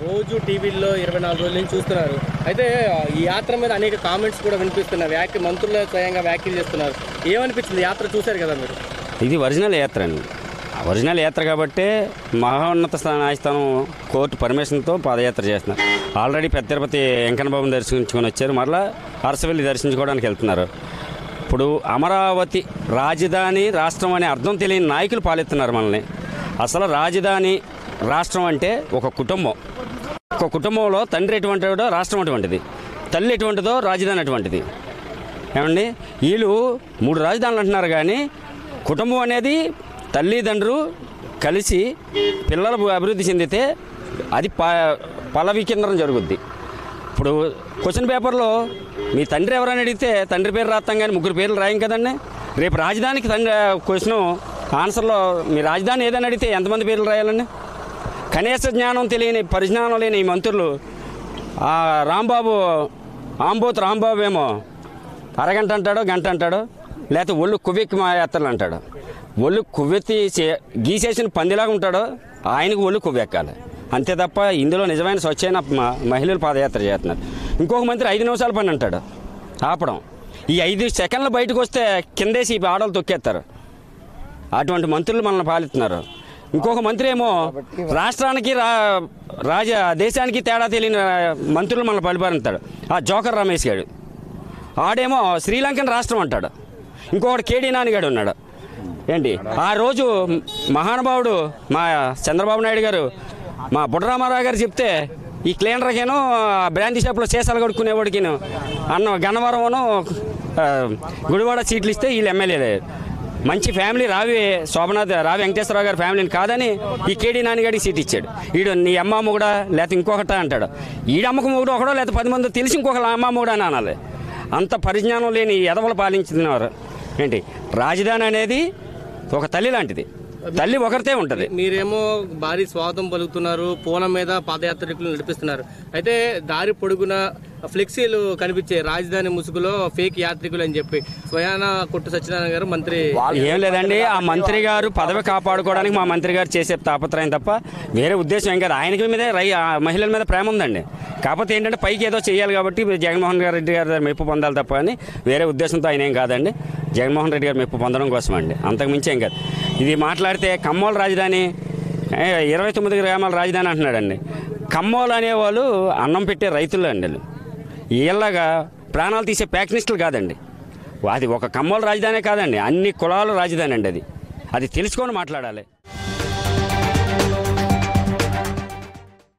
రోజు టీవీల్లో ఇరవై నాలుగు రోజుల నుంచి చూస్తున్నారు అయితే ఆ, ఈ యాత్ర మీద అనేక కామెంట్స్ కూడా వినిపిస్తున్నాయి వ్యాఖ్య మంత్రులు స్వయంగా వ్యాఖ్యలు చేస్తున్నారు ఏమనిపించింది యాత్ర చూశారు కదా మీరు ఇది ఒరిజినల్ యాత్ర అండి ఒరిజినల్ యాత్ర కాబట్టే మహోన్నత స్థాన న్యాయస్థానం కోర్టు పర్మిషన్తో పాదయాత్ర చేస్తున్నారు ఆల్రెడీ పెద్ద తిరుపతి వెంకన్న బాబుని దర్శించుకొని వచ్చారు మరలా అరసవెల్లి దర్శించుకోవడానికి వెళ్తున్నారు ఇప్పుడు అమరావతి రాజధాని రాష్ట్రం అనే అర్థం తెలియని నాయకులు పాలిస్తున్నారు మనల్ని అసలు రాజధాని రాష్ట్రం అంటే ఒక కుటుంబం ఒక కుటుంబంలో తండ్రి ఎటువంటిదో రాష్ట్రం అటువంటిది తల్లి ఎటువంటిదో రాజధాని అటువంటిది ఏమండి వీళ్ళు మూడు రాజధానులు అంటున్నారు కానీ కుటుంబం అనేది తల్లిదండ్రులు కలిసి పిల్లలు అభివృద్ధి చెందితే అది ప పలవికేంద్రం జరుగుద్ది ఇప్పుడు క్వశ్చన్ పేపర్లో మీ తండ్రి ఎవరైనా అడిగితే తండ్రి పేరు రాస్తాం కానీ ముగ్గురు పేర్లు రాయం కదండి రేపు రాజధానికి తండ్రి క్వశ్చన్ ఆన్సర్లో మీ రాజధాని ఏదైనా అడిగితే ఎంతమంది పేర్లు రాయాలండి కనీస జ్ఞానం తెలియని పరిజ్ఞానం లేని ఈ మంత్రులు ఆ రాంబాబు ఆంబోత్ రాంబాబు ఏమో అరగంట అంటాడో గంట అంటాడో లేకపోతే ఒళ్ళు కువ్వెక్కి మా యాత్రలు అంటాడు ఒళ్ళు కువ్వెత్తి చే- గీసేసిన పందిలాగా ఉంటాడో ఆయనకు ఒళ్ళు కువ్వెక్కాలి అంతే తప్ప ఇందులో నిజమైన స్వచ్ఛమైన మ- మహిళలు పాదయాత్ర చేస్తున్నారు ఇంకొక మంత్రి ఐదు నిమిషాల పని అంటాడు ఆపడం ఈ ఐదు సెకండ్లు బయటకు వస్తే కిందేసి ఈ ఆడలు తొక్కేస్తారు అటువంటి మంత్రులు మనల్ని పాలిస్తున్నారు ఇంకొక మంత్రి ఏమో రాష్ట్రానికి రా రాజ దేశానికి తేడా తెలియని మంత్రులు మనల్ని పరిపాలిస్తాడు ఆ జోకర్ రమేష్ గారు ఆడేమో శ్రీలంకన్ రాష్ట్రం అంటాడు ఇంకొకటి కేడీ నాన్నగాడు ఉన్నాడు ఏంటి ఆ రోజు మహానుభావుడు మా చంద్రబాబు నాయుడు గారు మా బుడ్డరామారావు గారు చెప్తే ఈ క్లీనర్కేను బ్రాంతి షాప్లో సీసాలు కొడుకునేవాడికిను అన్న గన్నవరమును ఆ, గుడివాడ సీట్లు ఇస్తే వీళ్ళు ఎమ్మెల్యేలే మంచి ఫ్యామిలీ రావి శోభనాథ్ రావి వెంకటేశ్వరరావు గారి ఫ్యామిలీని కాదని ఈ కేడీ నాన్నగాడికి సీట్ ఇచ్చాడు ఈడు నీ అమ్మ మొగుడా లేకపోతే ఇంకొకట అంటాడు ఈడు అమ్మకు మొగుడు ఒకడో లేకపోతే పది మంది తెలిసి ఇంకొకరు అమ్మ మొగుడు అని అనాలి అంత పరిజ్ఞానం లేని ఎదవలు పాలించినారు ఏంటి రాజధాని అనేది ఒక తల్లి లాంటిది తల్లి ఒకరితే ఉంటుంది మీరేమో భారీ స్వాగతం పలుకుతున్నారు పూనం మీద పాదయాత్రికులు నడిపిస్తున్నారు అయితే దారి పొడుగున ఫ్లెక్సీలు కనిపించే రాజధాని ముసుగులో ఫేక్ యాత్రికులు అని చెప్పి స్వయాన కొట్టు సత్యనారాయణ గారు మంత్రి ఏం లేదండి ఆ మంత్రి గారు పదవి కాపాడుకోవడానికి మా మంత్రి గారు చేసే తాపత్రయం తప్ప వేరే ఉద్దేశం ఏం కాదు ఆయనకి మీద రై ఆ మహిళల మీద ప్రేమ ఉందండి కాకపోతే ఏంటంటే పైకి ఏదో చేయాలి కాబట్టి జగన్మోహన్ గారు రెడ్డి గారి దగ్గర మెప్పు పొందాలి తప్ప అని వేరే ఉద్దేశంతో ఆయన ఏం కాదండి జగన్మోహన్ రెడ్డి గారు మెప్పు పొందడం కోసం అండి అంతకు మించి ఏం కాదు ఇది మాట్లాడితే కమ్మోలు రాజధాని ఏ, ఇరవై తొమ్మిది గ్రామాల రాజధాని అంటున్నాడండి కమ్మోలు అనేవాళ్ళు అన్నం పెట్టే రైతులు అండి వీళ్ళు. వీళ్ళగా ప్రాణాలు తీసే ప్యాక్నిస్టులు కాదండి అది ఒక కమ్మోల రాజధానే కాదండి అన్ని కులాల రాజధాని అండి అది అది తెలుసుకొని మాట్లాడాలి